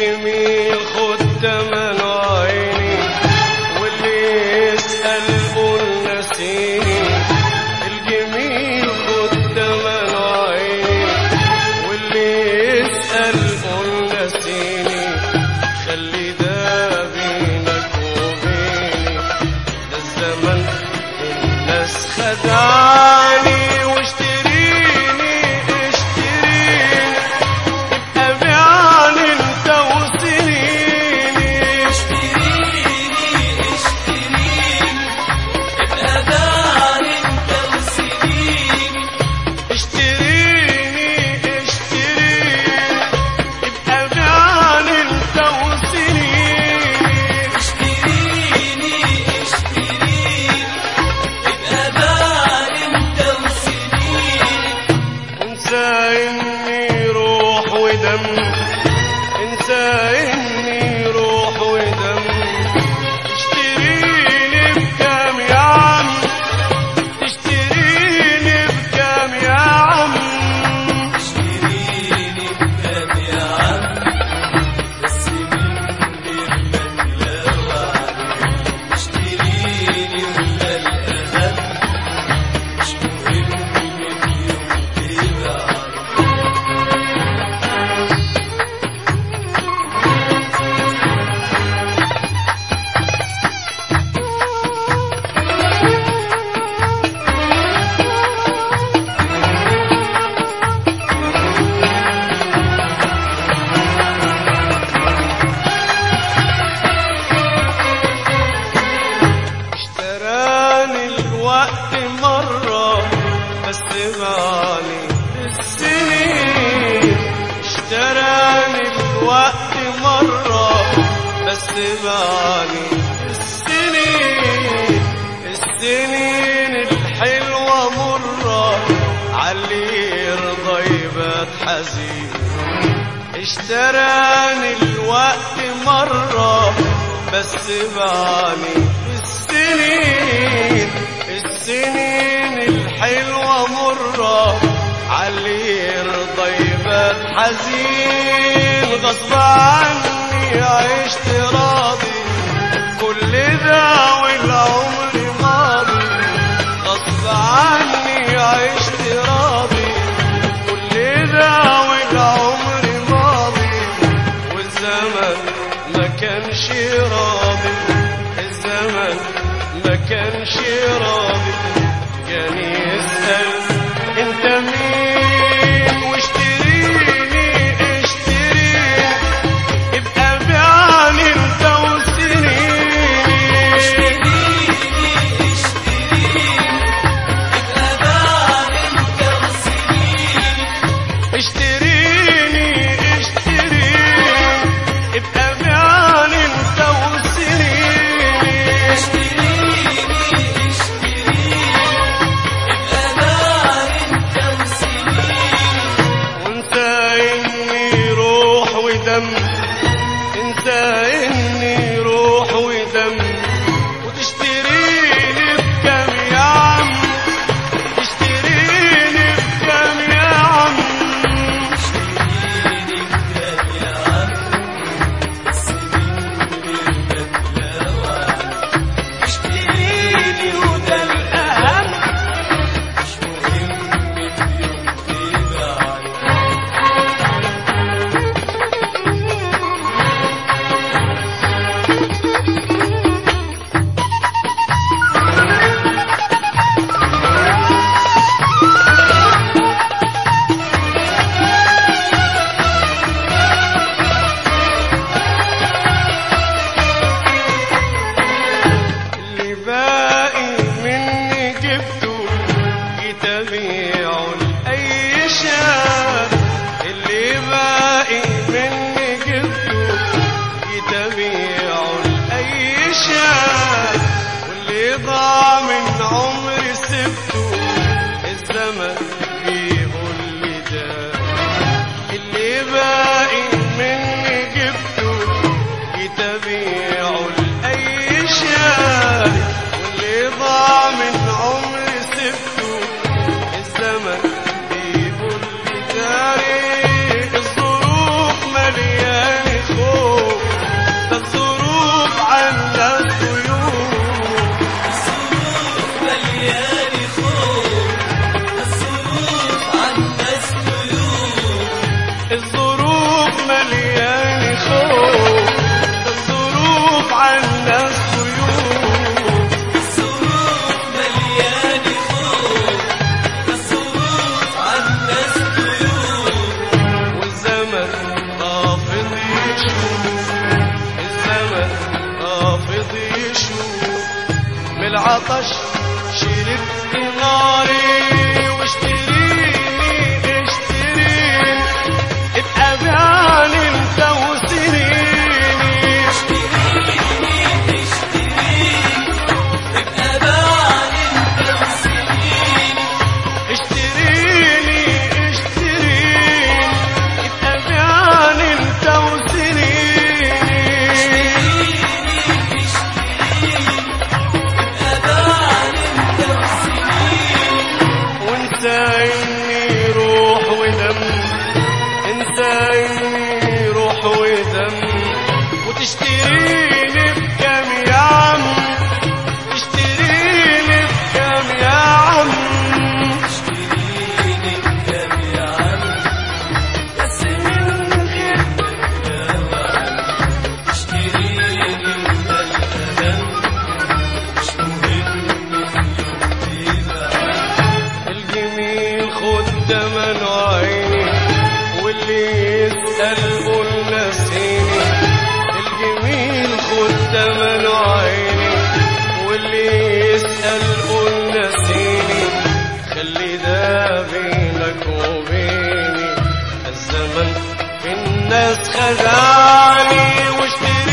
الجميل خد تمن عيني واللي يسأل قول نسيني الجميل خد تمن عيني واللي يسأل قول نسيني خلي ده بينك وبيني ده الزمن الناس خدعني واشتريني اشتريني ابيعني انت وسنيني اشتريني اشتريني ابقى انت وسنيني اشتريني اشتريني ابقى بيعني انت وسنيني اشتريني اشتريني ابقى انت وسنيني انسى اني روح ودم انسى اني روح ودم اشتريني بكام يا عم اشتريني بكام يا عم اشتريني بكام يا عم بس من غير ما تلاوى عليك اشتريني ولا الأهم مش مهم من يوم تبقى عليك اشتراني الوقت مرة بس بعاني السنين اشتراني الوقت مرة بس بعاني السنين السنين الحلوة مرة علي يرضى يبات حزين اشتراني الوقت مرة بس بعاني السنين السنين الحلوة مرة علي يرضى يبات حزين غصب عني عشت راضي كل ده والعمر ماضي غصب عني عشت راضي كل ده والعمر ماضي والزمن ما كانش راضي الزمن ما كانش راضي كان يسأل انت مين واشتريني اشتريني ابقى بيعني انت وسنيني اشتريني اشتريني ابقى انت وسنيني اشتريني اشتريني ابقى بيعني انت وسنيني اشتريني اشتريني ابقى انت وسنيني وانت اني روح ودم انت اني روح ودم وتشتريني بكام يا عم تشتريني بكام يا عم اشتريني بكام يا عم بس من غير ما تلاوى اشتريني وده الأهم مش مهم في يوم تبقى عليك يشوف الزمن رافض يشوف من العطش شربت ناري واشتريني اشتريني ابقى بعني انت وسنيني اشتريني اشتريني ابقى بعني انت وسنيني وانسى اني روح ودم انسى اني روح ودم وتشتريني بكم يا عم تشتريني بكم يا عم الجميل خد من عيني واللي يسأل قول نسيني الجميل خد من عيني واللي يسأل قول نسيني خلي ده بينك وبيني الزمن في الناس خدعني واشتري